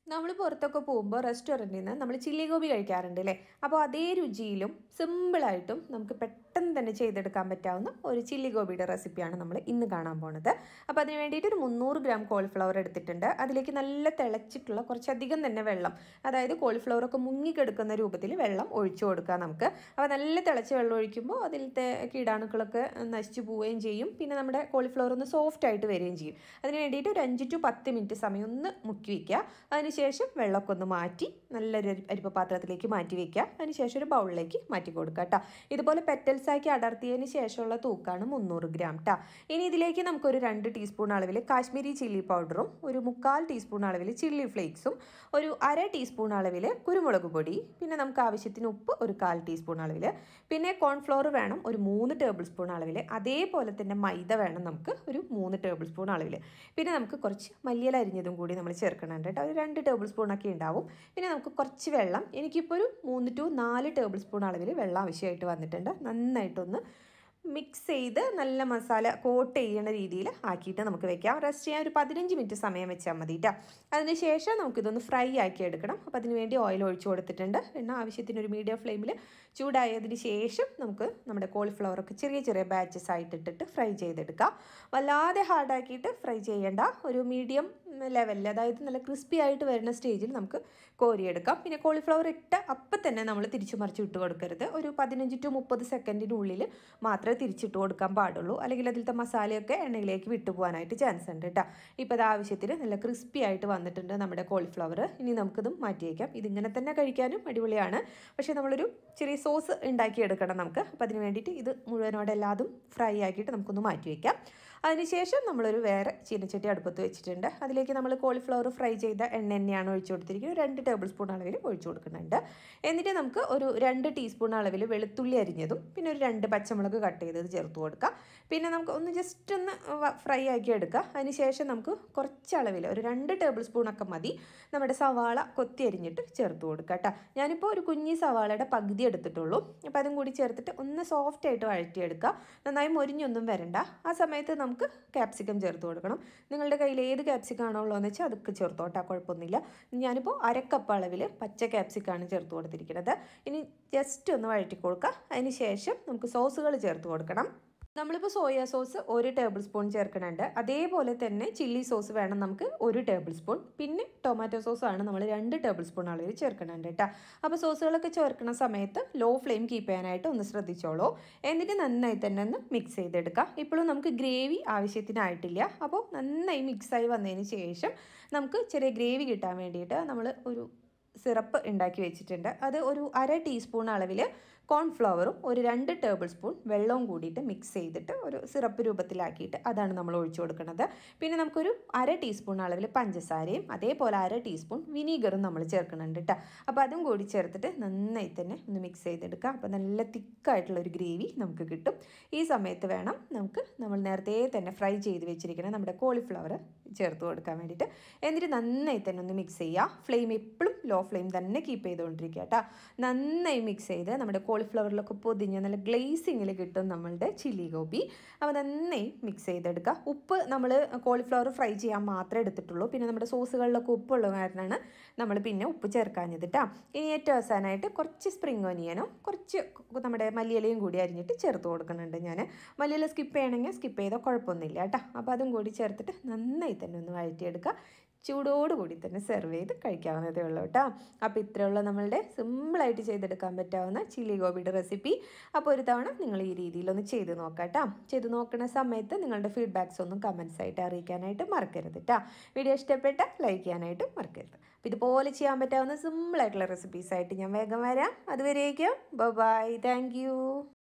നമ്മൾ പുറത്തൊക്കെ പോകുമ്പോൾ റെസ്റ്റോറൻറ്റിൽ നിന്ന് നമ്മൾ ചില്ലി ഗോബി കഴിക്കാറുണ്ട് അല്ലേ അപ്പോൾ അതേ രുചിയിലും സിമ്പിളായിട്ടും നമുക്ക് പെട്ടെന്ന് തന്നെ ചെയ്തെടുക്കാൻ പറ്റാവുന്ന ഒരു ചില്ലി ഗോബിയുടെ റെസിപ്പിയാണ് നമ്മൾ ഇന്ന് കാണാൻ പോണത് അപ്പോൾ അതിന് വേണ്ടിയിട്ട് ഒരു മുന്നൂറ് ഗ്രാം കോളിഫ്ലവർ എടുത്തിട്ടുണ്ട് അതിലേക്ക് നല്ല തിളച്ചിട്ടുള്ള കുറച്ചധികം തന്നെ വെള്ളം അതായത് കോളിഫ്ലവർ ഒക്കെ മുങ്ങിക്കെടുക്കുന്ന രൂപത്തിൽ വെള്ളം ഒഴിച്ചു കൊടുക്കുക നമുക്ക് അപ്പോൾ നല്ല തിളച്ച വെള്ളം ഒഴിക്കുമ്പോൾ അതിലത്തെ കീടാണുക്കളൊക്കെ നശിച്ചു പോവുകയും ചെയ്യും പിന്നെ നമ്മുടെ കോളിഫ്ലവർ ഒന്ന് സോഫ്റ്റ് ആയിട്ട് വരികയും ചെയ്യും അതിന് വേണ്ടിയിട്ട് ഒരു അഞ്ച് ടു പത്ത് മിനിറ്റ് സമയം ഒന്ന് മുക്കി വയ്ക്കുക അതിനുശേഷം വെള്ളമൊക്കെ ഒന്ന് മാറ്റി നല്ലൊരു അരി- അരിപ്പ പാത്രത്തിലേക്ക് മാറ്റി വയ്ക്കുക അതിനുശേഷം ഒരു ബൗളിലേക്ക് മാറ്റി കൊടുക്കുക കേട്ടോ ഇതുപോലെ പെറ്റൽസ് ആക്കി അടർത്തിയതിന് ശേഷമുള്ള തൂക്കാണ് മുന്നൂറ് ഗ്രാം കേട്ടോ ഇനി ഇതിലേക്ക് നമുക്കൊരു രണ്ട് ടീസ്പൂൺ അളവിൽ കാശ്മീരി ചില്ലി പൗഡറും ഒരു മുക്കാൽ ടീസ്പൂൺ അളവിൽ ചില്ലി ഫ്ലേക്സും ഒരു അര ടീസ്പൂൺ അളവിൽ കുരുമുളക് പൊടി പിന്നെ നമുക്ക് ആവശ്യത്തിന് ഉപ്പ് ഒരു കാൽ ടീസ്പൂൺ അളവിൽ പിന്നെ കോൺഫ്ലോർ വേണം ഒരു മൂന്ന് ടേബിൾ സ്പൂൺ അളവിൽ അതേപോലെ തന്നെ മൈദ വേണം നമുക്ക് ഒരു മൂന്ന് ടേബിൾ സ്പൂൺ അളവിൽ പിന്നെ നമുക്ക് കുറച്ച് മല്ലിയില അരിഞ്ഞതും കൂടി നമ്മൾ ചേർക്കണുണ്ട് കേട്ടോ ഒരു രണ്ട് ടേബിൾ സ്പൂണൊക്കെ ഉണ്ടാവും പിന്നെ നമുക്ക് കുറച്ച് വെള്ളം എനിക്കിപ്പോൾ ഒരു മൂന്ന് ടു നാല് ടേബിൾ സ്പൂൺ അളവിൽ വെള്ളം ആവശ്യമായിട്ട് വന്നിട്ടുണ്ട് നന്നായിട്ടൊന്ന് മിക്സ് ചെയ്ത് നല്ല മസാല കോട്ട് ചെയ്യണ രീതിയിൽ ആക്കിയിട്ട് നമുക്ക് വെക്കാം റെസ്റ്റ് ചെയ്യാൻ ഒരു പതിനഞ്ച് മിനിറ്റ് സമയം വെച്ചാൽ മതി കേട്ടോ അതിന് ശേഷം നമുക്കിതൊന്ന് ഫ്രൈ ആക്കി എടുക്കണം അപ്പോൾ അതിന് വേണ്ടി ഓയിൽ ഒഴിച്ചു കൊടുത്തിട്ടുണ്ട് എണ്ണ ആവശ്യത്തിന് ഒരു മീഡിയം ഫ്ലെയിമിൽ ചൂടായതിന് ശേഷം നമുക്ക് നമ്മുടെ കോളിഫ്ലവറൊക്കെ ചെറിയ ചെറിയ ബാച്ചസ് ആയിട്ട് ഇട്ടിട്ട് ഫ്രൈ ചെയ്തെടുക്കാം വല്ലാതെ ഹാർഡാക്കിയിട്ട് ഫ്രൈ ചെയ്യേണ്ട ഒരു മീഡിയം ലെവലിൽ അതായത് നല്ല ക്രിസ്പി ആയിട്ട് വരുന്ന സ്റ്റേജിൽ നമുക്ക് കോരിയെടുക്കാം പിന്നെ കോളിഫ്ലവർ ഇട്ട അപ്പം തന്നെ നമ്മൾ തിരിച്ചു മറിച്ച് ഇട്ട് കൊടുക്കരുത് ഒരു പതിനഞ്ച് ടു മുപ്പത് സെക്കൻഡിനുള്ളിൽ മാത്രമേ തിരിച്ചിട്ട് കൊടുക്കാൻ പാടുള്ളൂ അല്ലെങ്കിൽ അതിലത്തെ മസാലയൊക്കെ എണ്ണയിലേക്ക് വിട്ടുപോകാനായിട്ട് ചാൻസ് ഉണ്ട് കേട്ടോ ഇപ്പോൾ അത് ആവശ്യത്തിന് നല്ല ക്രിസ്പി ആയിട്ട് വന്നിട്ടുണ്ട് നമ്മുടെ കോളിഫ്ലവർ ഇനി നമുക്കിതും മാറ്റി വയ്ക്കാം ഇതിങ്ങനെ തന്നെ കഴിക്കാനും അടിപൊളിയാണ് പക്ഷേ നമ്മളൊരു ചെറിയ സോസ് ഉണ്ടാക്കിയെടുക്കണം നമുക്ക് അപ്പോൾ അതിന് വേണ്ടിയിട്ട് ഇത് മുഴുവനോടെ എല്ലാതും ഫ്രൈ ആക്കിയിട്ട് നമുക്കൊന്ന് മാറ്റി വയ്ക്കാം അതിനുശേഷം നമ്മളൊരു വേറെ ചീനച്ചട്ടി അടുപ്പത്ത് വെച്ചിട്ടുണ്ട് അതിലേക്ക് നമ്മൾ കോളിഫ്ലവർ ഫ്രൈ ചെയ്ത എണ്ണ തന്നെയാണ് ഒഴിച്ചു കൊടുത്തിരിക്കുന്നത് രണ്ട് ടേബിൾ സ്പൂൺ അളവിൽ ഒഴിച്ചു കൊടുക്കുന്നുണ്ട് എന്നിട്ട് നമുക്ക് ഒരു രണ്ട് ടീസ്പൂൺ അളവിൽ വെളുത്തുള്ളി അരിഞ്ഞതും പിന്നെ ഒരു രണ്ട് പച്ചമുളക് കട്ട് ചെയ്തത് ചേർത്ത് കൊടുക്കുക പിന്നെ നമുക്ക് ഒന്ന് ജസ്റ്റ് ഒന്ന് ഫ്രൈ ആക്കി എടുക്കുക അതിനുശേഷം നമുക്ക് കുറച്ച് അളവിൽ ഒരു രണ്ട് ടേബിൾ സ്പൂണൊക്കെ മതി നമ്മുടെ സവാള കൊത്തി അരിഞ്ഞിട്ട് ചേർത്ത് കൊടുക്കുക കേട്ടോ ഞാനിപ്പോൾ ഒരു കുഞ്ഞി സവാളയുടെ പകുതി എടുത്തിട്ടുള്ളൂ അപ്പോൾ അതും കൂടി ചേർത്തിട്ട് ഒന്ന് സോഫ്റ്റ് ആയിട്ട് വഴറ്റിയെടുക്കുക നന്നായി മൊരിഞ്ഞൊന്നും വരണ്ട ആ സമയത്ത് നമുക്ക് ക്യാപ്സിക്കം ചേർത്ത് കൊടുക്കണം നിങ്ങളുടെ കയ്യിൽ ഏത് ക്യാപ്സിക്കം ആണോ ഉള്ളതെന്ന് വെച്ചാൽ അതൊക്കെ ചേർത്തോട്ടാ കുഴപ്പമൊന്നുമില്ല ഞാനിപ്പോൾ അരക്കപ്പ് അളവിൽ പച്ച ക്യാപ്സിക്കാണ് ചേർത്ത് കൊടുത്തിരിക്കുന്നത് ഇനി ജസ്റ്റ് ഒന്ന് വഴറ്റി കൊടുക്കുക അതിന് ശേഷം നമുക്ക് സോസുകൾ ചേർത്ത് കൊടുക്കണം നമ്മളിപ്പോൾ സോയ സോസ് ഒരു ടേബിൾ സ്പൂൺ ചേർക്കണുണ്ട് അതേപോലെ തന്നെ ചില്ലി സോസ് വേണം നമുക്ക് ഒരു ടേബിൾ സ്പൂൺ പിന്നെ ടൊമാറ്റോ സോസാണ് നമ്മൾ രണ്ട് ടേബിൾ സ്പൂൺ അളവിൽ ചേർക്കണുണ്ട് കേട്ടോ അപ്പോൾ സോസുകളൊക്കെ ചേർക്കുന്ന സമയത്ത് ലോ ഫ്ലെയിം കീപ്പ് ചെയ്യാനായിട്ട് ഒന്ന് ശ്രദ്ധിച്ചോളൂ എന്നിട്ട് നന്നായി തന്നെ ഒന്ന് മിക്സ് ചെയ്തെടുക്കാം ഇപ്പോഴും നമുക്ക് ഗ്രേവി ആവശ്യത്തിനായിട്ടില്ല അപ്പോൾ നന്നായി മിക്സായി വന്നതിന് ശേഷം നമുക്ക് ചെറിയ ഗ്രേവി കിട്ടാൻ വേണ്ടിയിട്ട് നമ്മൾ ഒരു സിറപ്പ് ഉണ്ടാക്കി വെച്ചിട്ടുണ്ട് അത് ഒരു അര ടീസ്പൂൺ അളവിൽ കോൺഫ്ലവറും ഒരു രണ്ട് ടേബിൾ സ്പൂൺ വെള്ളവും കൂടിയിട്ട് മിക്സ് ചെയ്തിട്ട് ഒരു സിറപ്പ് രൂപത്തിലാക്കിയിട്ട് അതാണ് നമ്മൾ ഒഴിച്ചു കൊടുക്കുന്നത് പിന്നെ നമുക്കൊരു അര ടീസ്പൂൺ അളവിൽ പഞ്ചസാരയും അതേപോലെ അര ടീസ്പൂൺ വിനീഗറും നമ്മൾ ചേർക്കുന്നുണ്ട് കേട്ടോ അപ്പോൾ അതും കൂടി ചേർത്തിട്ട് നന്നായി തന്നെ ഒന്ന് മിക്സ് ചെയ്തെടുക്കുക അപ്പോൾ നല്ല തിക്കായിട്ടുള്ള ഒരു ഗ്രേവി നമുക്ക് കിട്ടും ഈ സമയത്ത് വേണം നമുക്ക് നമ്മൾ നേരത്തെ തന്നെ ഫ്രൈ ചെയ്ത് വെച്ചിരിക്കുന്ന നമ്മുടെ കോളിഫ്ലവർ ചേർത്ത് കൊടുക്കാൻ വേണ്ടിയിട്ട് എന്നിട്ട് നന്നായി തന്നെ ഒന്ന് മിക്സ് ചെയ്യുക ഫ്ലെയിം എപ്പോഴും ലോ ഫ്ലെയിം തന്നെ കീപ്പ് ചെയ്തുകൊണ്ടിരിക്കുക കേട്ടോ നന്നായി മിക്സ് ചെയ്ത് നമ്മുടെ കോളിഫ്ലവറിലൊക്കെ പൊതിഞ്ഞ് നല്ല ഗ്ലേസിങ്ങിൽ കിട്ടും നമ്മളുടെ ചില്ലി ഗോബി അപ്പോൾ നന്നായി മിക്സ് ചെയ്തെടുക്കുക ഉപ്പ് നമ്മൾ കോളിഫ്ലവർ ഫ്രൈ ചെയ്യാൻ മാത്രമേ എടുത്തിട്ടുള്ളൂ പിന്നെ നമ്മുടെ സോസുകളിലൊക്കെ ഉപ്പുള്ള കാരണമാണ് നമ്മൾ പിന്നെ ഉപ്പ് ചേർക്കാഞ്ഞത് കേട്ടോ ഇനി ഏറ്റവും അവസാനമായിട്ട് കുറച്ച് സ്പ്രിംഗ് ഒനിയനും കുറച്ച് നമ്മുടെ മല്ലിയിലയും കൂടി അരിഞ്ഞിട്ട് ചേർത്ത് കൊടുക്കുന്നുണ്ട് ഞാൻ മല്ലിയില സ്കിപ്പ് ചെയ്യണമെങ്കിൽ സ്കിപ്പ് ചെയ്താൽ കുഴപ്പമൊന്നുമില്ല കേട്ടോ അപ്പോൾ അതും കൂടി ചേർത്തിട്ട് നന്നായി തന്നെ ഒന്ന് വഴറ്റിയെടുക്കുക ചൂടോടുകൂടി തന്നെ സെർവ് ചെയ്ത് കഴിക്കാവുന്നതേ ഉള്ളൂ കേട്ടോ അപ്പോൾ ഇത്രയുള്ള നമ്മളുടെ സിമ്പിളായിട്ട് ചെയ്തെടുക്കാൻ പറ്റാവുന്ന ചില്ലി ഗോപിയുടെ റെസിപ്പി അപ്പോൾ ഒരു തവണ നിങ്ങൾ ഈ രീതിയിലൊന്ന് ചെയ്ത് നോക്കാം കേട്ടോ ചെയ്ത് നോക്കുന്ന സമയത്ത് നിങ്ങളുടെ ഫീഡ്ബാക്സ് ഒന്നും കമൻസ് ആയിട്ട് അറിയിക്കാനായിട്ട് മറക്കരുത് കേട്ടോ വീഡിയോ ഇഷ്ടപ്പെട്ട ലൈക്ക് ചെയ്യാനായിട്ട് മറക്കരുത് അപ്പോൾ ഇതുപോലെ ചെയ്യാൻ പറ്റാവുന്ന സിമ്പിളായിട്ടുള്ള റെസിപ്പീസായിട്ട് ഞാൻ വേഗം വരാം അതുവരേക്കും ബൈ താങ്ക്